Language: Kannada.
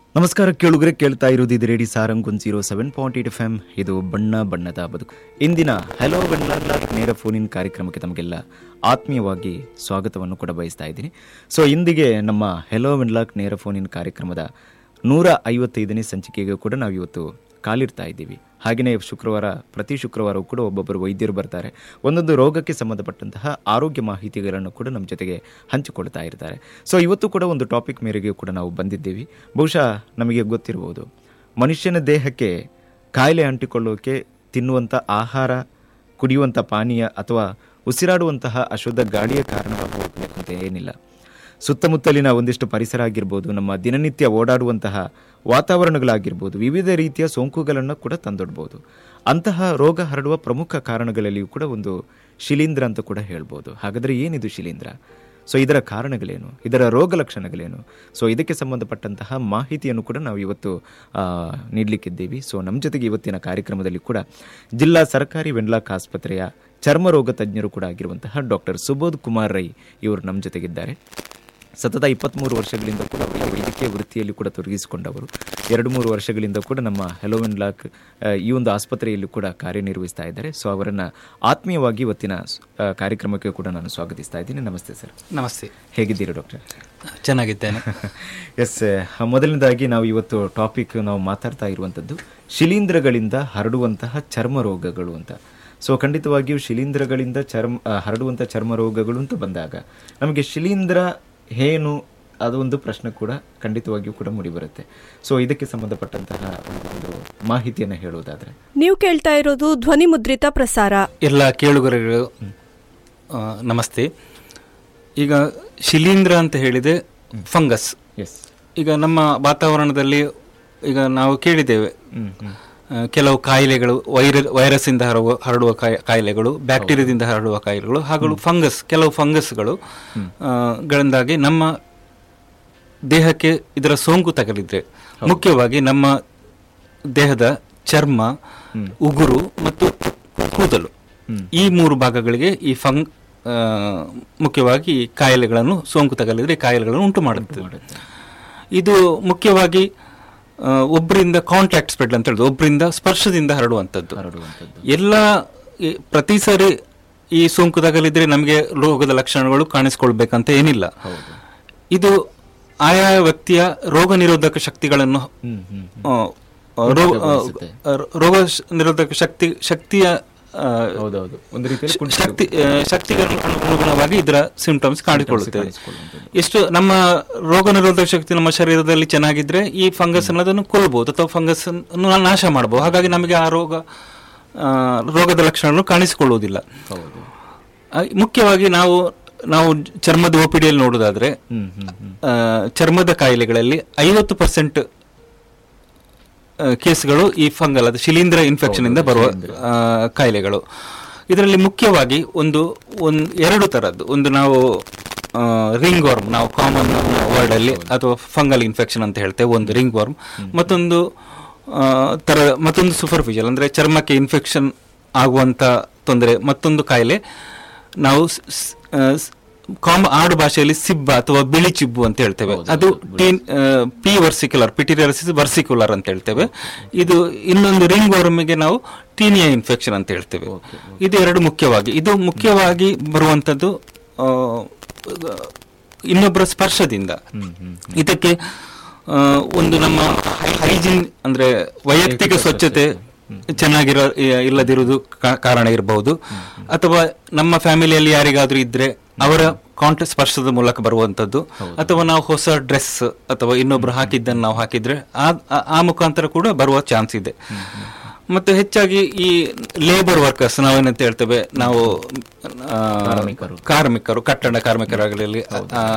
ನಮಸ್ಕಾರ ಕೇಳುಗರೆ ಕೇಳ್ತಾ ಇರೋದು ಇದು radio Sarang one zero seven point eight F M ಇದು ಬಣ್ಣ ಬಣ್ಣದ ಬದುಕು ಇಂದಿನ ಹಲೋ ಬಣ್ಣ ನೇರ ಫೋನಿನ್ ಕಾರ್ಯಕ್ರಮಕ್ಕೆ ತಮಗೆಲ್ಲ ಆತ್ಮೀಯವಾಗಿ ಸ್ವಾಗತವನ್ನು ಕೂಡ ಬಯಸ್ತಾ ಇದ್ದೀನಿ ಸೊ ಇಂದಿಗೆ ನಮ್ಮ ಹೆಲೋ ವೆನ್ಲಾಕ್ ನೇರ ಫೋನಿನ್ ಕಾರ್ಯಕ್ರಮದ ನೂರ ಐವತ್ತೈದನೇ ಸಂಚಿಕೆಗೆ ಕೂಡ ನಾವು ಇವತ್ತು ಕಾಲಿಡ್ತಾ ಇದ್ದೀವಿ ಹಾಗೆಯೇ ಶುಕ್ರವಾರ ಪ್ರತಿ ಶುಕ್ರವಾರವೂ ಕೂಡ ಒಬ್ಬೊಬ್ಬರು ವೈದ್ಯರು ಬರ್ತಾರೆ ಒಂದೊಂದು ರೋಗಕ್ಕೆ ಸಂಬಂಧಪಟ್ಟಂತಹ ಆರೋಗ್ಯ ಮಾಹಿತಿಗಳನ್ನು ಕೂಡ ನಮ್ಮ ಜೊತೆಗೆ ಹಂಚಿಕೊಳ್ತಾ ಇರ್ತಾರೆ ಸೊ ಇವತ್ತು ಕೂಡ ಒಂದು ಟಾಪಿಕ್ ಮೇರೆಗೆ ಕೂಡ ನಾವು ಬಂದಿದ್ದೀವಿ ಬಹುಶಃ ನಮಗೆ ಗೊತ್ತಿರಬಹುದು ಮನುಷ್ಯನ ದೇಹಕ್ಕೆ ಕಾಯಿಲೆ ಅಂಟಿಕೊಳ್ಳೋಕೆ ತಿನ್ನುವಂಥ ಆಹಾರ ಕುಡಿಯುವಂಥ ಪಾನೀಯ ಅಥವಾ ಉಸಿರಾಡುವಂತಹ ಅಶುದ್ಧ ಗಾಳಿಯ ಕಾರಣವಾಗಬೇಕು ಅಂತ ಏನಿಲ್ಲ ಸುತ್ತಮುತ್ತಲಿನ ಒಂದಿಷ್ಟು ಪರಿಸರ ಆಗಿರ್ಬೋದು ನಮ್ಮ ದಿನನಿತ್ಯ ಓಡಾಡುವಂತಹ ವಾತಾವರಣಗಳಾಗಿರ್ಬೋದು ವಿವಿಧ ರೀತಿಯ ಸೋಂಕುಗಳನ್ನು ಕೂಡ ತಂದೊಡ್ಬೋದು ಅಂತಹ ರೋಗ ಹರಡುವ ಪ್ರಮುಖ ಕಾರಣಗಳಲ್ಲಿಯೂ ಕೂಡ ಒಂದು ಶಿಲೀಂಧ್ರ ಅಂತ ಕೂಡ ಹೇಳ್ಬೋದು ಹಾಗಾದರೆ ಏನಿದು ಶಿಲೀಂಧ್ರ ಸೊ ಇದರ ಕಾರಣಗಳೇನು ಇದರ ರೋಗ ಲಕ್ಷಣಗಳೇನು ಸೊ ಇದಕ್ಕೆ ಸಂಬಂಧಪಟ್ಟಂತಹ ಮಾಹಿತಿಯನ್ನು ಕೂಡ ನಾವು ಇವತ್ತು ಆ, ನೀಡಲಿಕ್ಕಿದ್ದೀವಿ ಸೊ ನಮ್ಮ ಜೊತೆಗೆ ಇವತ್ತಿನ ಕಾರ್ಯಕ್ರಮದಲ್ಲಿ ಕೂಡ ಜಿಲ್ಲಾ ಸರ್ಕಾರಿ ವೆನ್ಲಾಕ್ ಆಸ್ಪತ್ರೆಯ ಚರ್ಮ ರೋಗ ತಜ್ಞರು ಕೂಡ ಆಗಿರುವಂತಹ ಡಾಕ್ಟರ್ ಸುಬೋಧ್ ಕುಮಾರ್ ರೈ ಇವರು ನಮ್ಮ ಜೊತೆಗಿದ್ದಾರೆ ಸತತ ಇಪ್ಪತ್ತ್ಮೂರು ವರ್ಷಗಳಿಂದ ಕೂಡ ಅವರು ಈ ವೈದ್ಯಕೀಯ ವೃತ್ತಿಯಲ್ಲಿ ಕೂಡ ತೊಡಗಿಸಿಕೊಂಡವರು ಎರಡು ಮೂರು ವರ್ಷಗಳಿಂದ ಕೂಡ ನಮ್ಮ ಹೆಲೋವೆನ್ ಲಾಕ್ ಆ, ಈ ಒಂದು ಆಸ್ಪತ್ರೆಯಲ್ಲಿ ಕೂಡ ಕಾರ್ಯನಿರ್ವಹಿಸ್ತಾ ಇದ್ದಾರೆ ಸೊ ಅವರನ್ನು ಆತ್ಮೀಯವಾಗಿ ಇವತ್ತಿನ ಆ, ಕಾರ್ಯಕ್ರಮಕ್ಕೆ ಕೂಡ ನಾನು ಸ್ವಾಗತಿಸ್ತಾ ಇದ್ದೀನಿ ನಮಸ್ತೆ ಸರ್ ನಮಸ್ತೆ ಹೇಗಿದ್ದೀರಿ ಡಾಕ್ಟರ್ ಚೆನ್ನಾಗಿದ್ದೇನೆ ಎಸ್ ಮೊದಲನೇದಾಗಿ ನಾವು ಇವತ್ತು ಟಾಪಿಕ್ ನಾವು ಮಾತಾಡ್ತಾ ಇರುವಂಥದ್ದು ಶಿಲೀಂಧ್ರಗಳಿಂದ ಹರಡುವಂತಹ ಚರ್ಮ ರೋಗಗಳು ಅಂತ ಸೊ ಖಂಡಿತವಾಗಿಯೂ ಶಿಲೀಂಧ್ರಗಳಿಂದ ಚರ್ಮ ಆ, ಹರಡುವಂಥ ಚರ್ಮ ರೋಗಗಳು ಅಂತ ಬಂದಾಗ ನಮಗೆ ಶಿಲೀಂಧ್ರ ಏನು ಅದು ಒಂದು ಪ್ರಶ್ನೆ ಕೂಡ ಖಂಡಿತವಾಗಿಯೂ ಕೂಡ ಮೂಡಿಬರುತ್ತೆ ಸೊ ಇದಕ್ಕೆ ಸಂಬಂಧಪಟ್ಟಂತಹ ಒಂದು ಒಂದು ಮಾಹಿತಿಯನ್ನು ಹೇಳುವುದಾದ್ರೆ ನೀವು ಕೇಳ್ತಾ ಇರೋದು ಧ್ವನಿ ಮುದ್ರಿತ ಪ್ರಸಾರ ಎಲ್ಲ ಕೇಳುಗರಿಗೂ ಆ, ನಮಸ್ತೆ ಈಗ ಶಿಲೀಂಧ್ರ ಅಂತ ಹೇಳಿದೆ ಫಂಗಸ್ ಎಸ್ ಈಗ ನಮ್ಮ ವಾತಾವರಣದಲ್ಲಿ ಈಗ ನಾವು ಕೇಳಿದ್ದೇವೆ ಹ್ಮ್ ಹ್ಮ್ ಆ, ಕೆಲವು ಕಾಯಿಲೆಗಳು ವೈರ ವೈರಸ್ ಇಂದ ಹರಡುವ ಹರಡುವ ಕಾಯಿ- ಕಾಯಿಲೆಗಳು ಬ್ಯಾಕ್ಟೀರಿಯಾದಿಂದ ಹರಡುವ ಕಾಯಿಲೆಗಳು ಹಾಗೂ ಫಂಗಸ್ ಕೆಲವು ಫಂಗಸ್ಗಳು ಆ, ಗಳಿಂದಾಗಿ ನಮ್ಮ ದೇಹಕ್ಕೆ ಇದರ ಸೋಂಕು ತಗಲಿದ್ರೆ ಮುಖ್ಯವಾಗಿ ನಮ್ಮ ದೇಹದ ಚರ್ಮ ಉಗುರು ಮತ್ತು ಕೂದಲು ಈ ಮೂರು ಭಾಗಗಳಿಗೆ ಈ ಫಂಗ್ ಆ, ಮುಖ್ಯವಾಗಿ ಈ ಕಾಯಿಲೆಗಳನ್ನು ಸೋಂಕು ತಗಲಿದ್ರೆ ಈ ಕಾಯಿಲೆಗಳನ್ನು ಉಂಟು ಮಾಡುತ್ತದೆ ಇದು ಮುಖ್ಯವಾಗಿ ಆ, ಒಬ್ಬರಿಂದ ಕಾಂಟ್ಯಾಕ್ಟ್ ಸ್ಪ್ರೆಡ್ ಅಂತ ಹೇಳುದು ಒಬ್ಬರಿಂದ ಸ್ಪರ್ಶದಿಂದ ಹರಡುವಂಥದ್ದು ಹರಡುವಂಥದ್ದು ಎಲ್ಲ ಈ ಪ್ರತಿ ಸಾರಿ ಈ ಸೋಂಕು ತಗಲಿದ್ರೆ ನಮಗೆ ರೋಗದ ಲಕ್ಷಣಗಳು ಕಾಣಿಸ್ಕೊಳ್ಬೇಕಂತ ಏನಿಲ್ಲ ಇದು ಆಯಾ ವ್ಯಕ್ತಿಯ ರೋಗ ನಿರೋಧಕ ಶಕ್ತಿಗಳನ್ನು ಹ್ಮ್ ಹ್ಮ್ ಆ, ಆ, ರೋ- ಆ, ರೋಗ ಶ- ನಿರೋಧಕ ಶಕ್ತಿ ಶಕ್ತಿಯ ಆ, ಹೌದೌದು ಒಂದು ರೀತಿಯಲ್ಲಿ ಶ- ಶಕ್ತಿ ಆ, ಶಕ್ತಿಗಳ ಅನುಗುಣವಾಗಿ ಇದರ ಸಿಂಟಮ್ಸ್ ಕಾಣಿಕೊಳ್ಳುತ್ತದೆ ಎಷ್ಟು ನಮ್ಮ ರೋಗ ನಿರೋಧಕ ಶಕ್ತಿ ನಮ್ಮ ಶರೀರದಲ್ಲಿ ಚೆನ್ನಾಗಿದ್ರೆ ಈ ಫಂಗಸ್ ಅನ್ನೋದನ್ನು ಕೊಲ್ಬಹುದು ಅಥವಾ ಫಂಗಸ್ ಅನ್ನು ನಾಶ ಮಾಡಬಹುದು ಹಾಗಾಗಿ ನಮಗೆ ಆ ರೋಗ ಆ, ರೋಗದ ಲಕ್ಷಣಗಳು ಕಾಣಿಸಿಕೊಳ್ಳುವುದಿಲ್ಲ ಹೌದು ಆ, ಮುಖ್ಯವಾಗಿ ನಾವು ನಾವು ಚರ್ಮದ ಓಪಿಡಿಯಲ್ಲಿ ನೋಡುವುದಾದ್ರೆ ಹ್ಮ್ ಹ್ಮ್ ಹ್ಮ್ ಆ, ಚರ್ಮದ ಕಾಯಿಲೆಗಳಲ್ಲಿ ಐವತ್ತು ಪರ್ಸೆಂಟ್ ಕೇಸ್ಗಳು ಈ ಫಂಗಲ್ ಅದು ಶಿಲೀಂಧ್ರ ಇನ್ಫೆಕ್ಷನ್ ಇಂದ ಬರುವ ಆ, ಕಾಯಿಲೆಗಳು ಇದರಲ್ಲಿ ಮುಖ್ಯವಾಗಿ ಒಂದು ಒಂದು ಎರಡು ತರದ್ದು ಒಂದು ನಾವು ರಿಂಗ್ ವರ್ಮ್ ನಾವು ಕಾಮನ್ ವರ್ಡ್ ಅಲ್ಲಿ ಅಥವಾ ಫಂಗಲ್ ಇನ್ಫೆಕ್ಷನ್ ಅಂತ ಹೇಳ್ತೇವೆ ಒಂದು ರಿಂಗ್ ವರ್ಮ್ ಮತ್ತೊಂದು ಆ, ತರ ಮತ್ತೊಂದು ಸೂಪರ್ಫಿಷಿಯಲ್ ಅಂದ್ರೆ ಚರ್ಮಕ್ಕೆ ಇನ್ಫೆಕ್ಷನ್ ಆಗುವಂತ ತೊಂದರೆ ಮತ್ತೊಂದು ಕಾಯಿಲೆ ನಾವು ಸ್- ಸ್- ಆ, ಸ್- ಕಾಮ ಆಡು ಭಾಷೆಯಲ್ಲಿ ಸಿಬ್ಬ ಅಥವಾ ಬಿಳಿ ಚಿಬ್ಬು ಅಂತ ಹೇಳ್ತೇವೆ ಅದು ಟೀನ್ ಪಿ ವರ್ಸಿಕ್ಯುಲರ್ ಪಿಟಿರಿಯರ್ಸಿಸ್ ವರ್ಸಿಕ್ಯುಲರ್ ಅಂತ ಹೇಳ್ತೇವೆ ಇದು ಇನ್ನೊಂದು ರಿಂಗ್ ವರ್ಮಿಗೆ ನಾವು ಟೀನಿಯಾ ಇನ್ಫೆಕ್ಷನ್ ಅಂತ ಹೇಳ್ತೇವೆ ಇದು ಎರಡು ಮುಖ್ಯವಾಗಿ ಇದು ಮುಖ್ಯವಾಗಿ ಬರುವಂತದ್ದು ಆ, ಇನ್ನೊಬ್ಬರ ಸ್ಪರ್ಶದಿಂದ ಇದಕ್ಕೆ ಆ, ಒಂದು ನಮ್ಮ ಹೈಜಿನ್ ಅಂದ್ರೆ ವೈಯಕ್ತಿಕ ಸ್ವಚ್ಛತೆ ಚೆನ್ನಾಗಿರೋ ಇ- ಇಲ್ಲದಿರುವುದು ಕಾ- ಕಾರಣ ಇರಬಹುದು ಅಥವಾ ನಮ್ಮ ಫ್ಯಾಮಿಲಿಯಲ್ಲಿ ಯಾರಿಗಾದ್ರೂ ಇದ್ರೆ ಅವರ ಕಾಂಟ ಸ್ಪರ್ಶದ ಮೂಲಕ ಬರುವಂತದ್ದು ಅಥವಾ ನಾವು ಹೊಸ ಡ್ರೆಸ್ ಅಥವಾ ಇನ್ನೊಬ್ರು ಹಾಕಿದ್ದನ್ನು ನಾವು ಹಾಕಿದ್ರೆ ಆ- ಆ- ಆ ಮುಖಾಂತರ ಕೂಡ ಬರುವ ಚಾನ್ಸ್ ಇದೆ ಮತ್ತೆ ಹೆಚ್ಚಾಗಿ ಈ ಲೇಬರ್ ವರ್ಕರ್ಸ್ ನಾವೇನಂತ ಹೇಳ್ತೇವೆ ನಾವು ಆ, ಕಾರ್ಮಿಕರು ಕಟ್ಟಡ ಕಾರ್ಮಿಕರಾಗಲಿ ಆ,